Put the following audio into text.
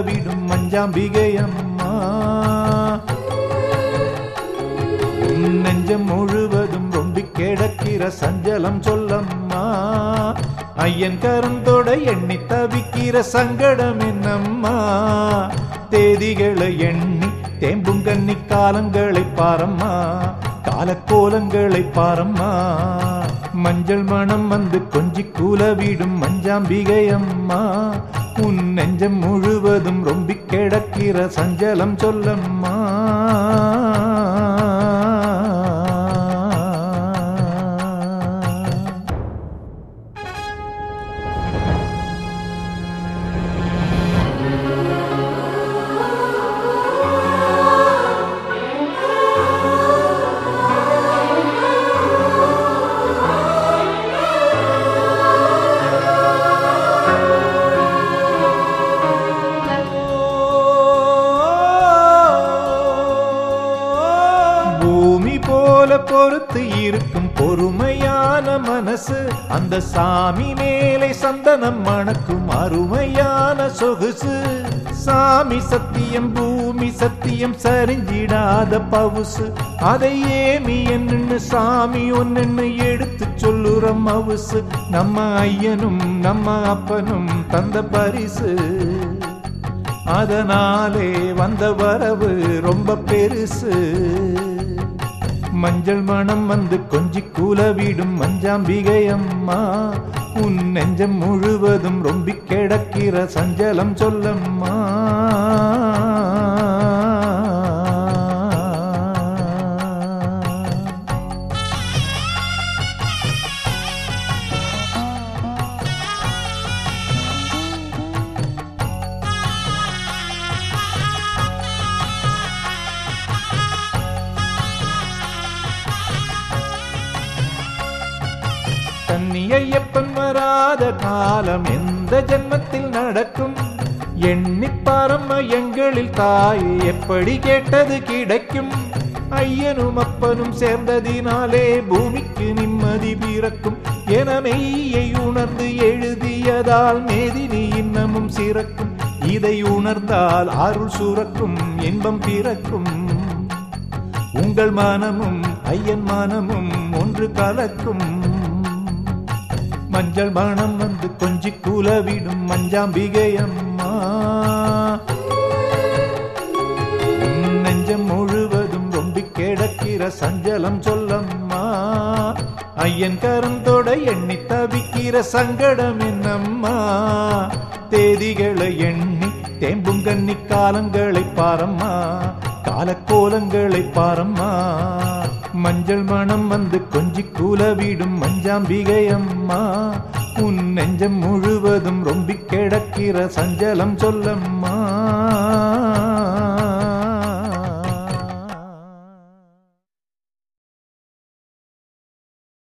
கூலவிடும் மஞ்சாம்பிகை அம்மா உன் நெஞ்சம் முழுவதும் ரொம்பி கிடக்கிற சஞ்சலம் சொல்லம்மா ஐயன் கருந்தோட எண்ணி தவிக்கிற சங்கடம் என்னம்மா தேதிகளை எண்ணி தேம்பும் கன்னி காலங்களை பாரம்மா காலக்கோலங்களை பாரம்மா மஞ்சள் மனம் வந்து கொஞ்சி கூலவிடும் மஞ்சாம்பிகை அம்மா உன் நெஞ்சம் முழுவதும் ரொம்பி கிடக்கிற சஞ்சலம் சொல்லம்மா பூமி போல பொறுத்து இருக்கும் பொறுமையான மனசு அந்த சாமி மேலே சந்தனம் மணக்கும் அருமையான சொகுசு சாமி சத்தியம் பூமி சத்தியம் சரிஞ்சிடாத பவுசு அதை ஏமி என்னன்னு சாமி ஒன்னு எடுத்து சொல்லுற மவுசு நம்ம ஐயனும் நம்ம அப்பனும் தந்த பரிசு அதனாலே வந்த வரவு ரொம்ப பெருசு மஞ்சள் மனம் வந்து கொஞ்சி கூலவிடும் மஞ்சாம்பிகை அம்மா உன் நெஞ்சம் முழுவதும் ரொம்பி கிடக்கிற சஞ்சலம் சொல்லம்மா தன்னி ஐயப்பன் வராத காலம் எந்த ஜென்மத்தில் நடக்கும் எண்ணி பாரம்மா எங்களில் தாய் எப்படி கேட்டது கிடைக்கும் ஐயனும் அப்பனும் சேர்ந்ததினாலே பூமிக்கு நிம்மதி பிறக்கும் என மெய்யை உணர்ந்து எழுதியதால் மேதினி இன்னமும் சிறக்கும் இதை உணர்ந்தால் அருள் சுரக்கும் இன்பம் பிறக்கும் உங்கள் மனமும் ஐயன் மனமும் ஒன்று கலக்கும் மஞ்சள் மனம் வந்து கொஞ்சி கூலவிடும் மஞ்சாம்பிகை அம்மா உன் நெஞ்சம் முழுவதும் ரொம்பி கிடக்கிற சஞ்சலம் சொல்லம்மா ஐயன் கருந்தோட எண்ணி தவிக்கிற சங்கடம் என்னம்மா தேதிகளை எண்ணி தேம்பும் கன்னி காலங்களை பாரம்மா காலக்கோலங்களை பாரம்மா மஞ்சள் மனம் வந்து கொஞ்சி கூலவிடும் மஞ்சாம்பிகை அம்மா உன் நெஞ்சம் முழுவதும் ரொம்பி கிடக்கிற சஞ்சலம் சொல்லம்மா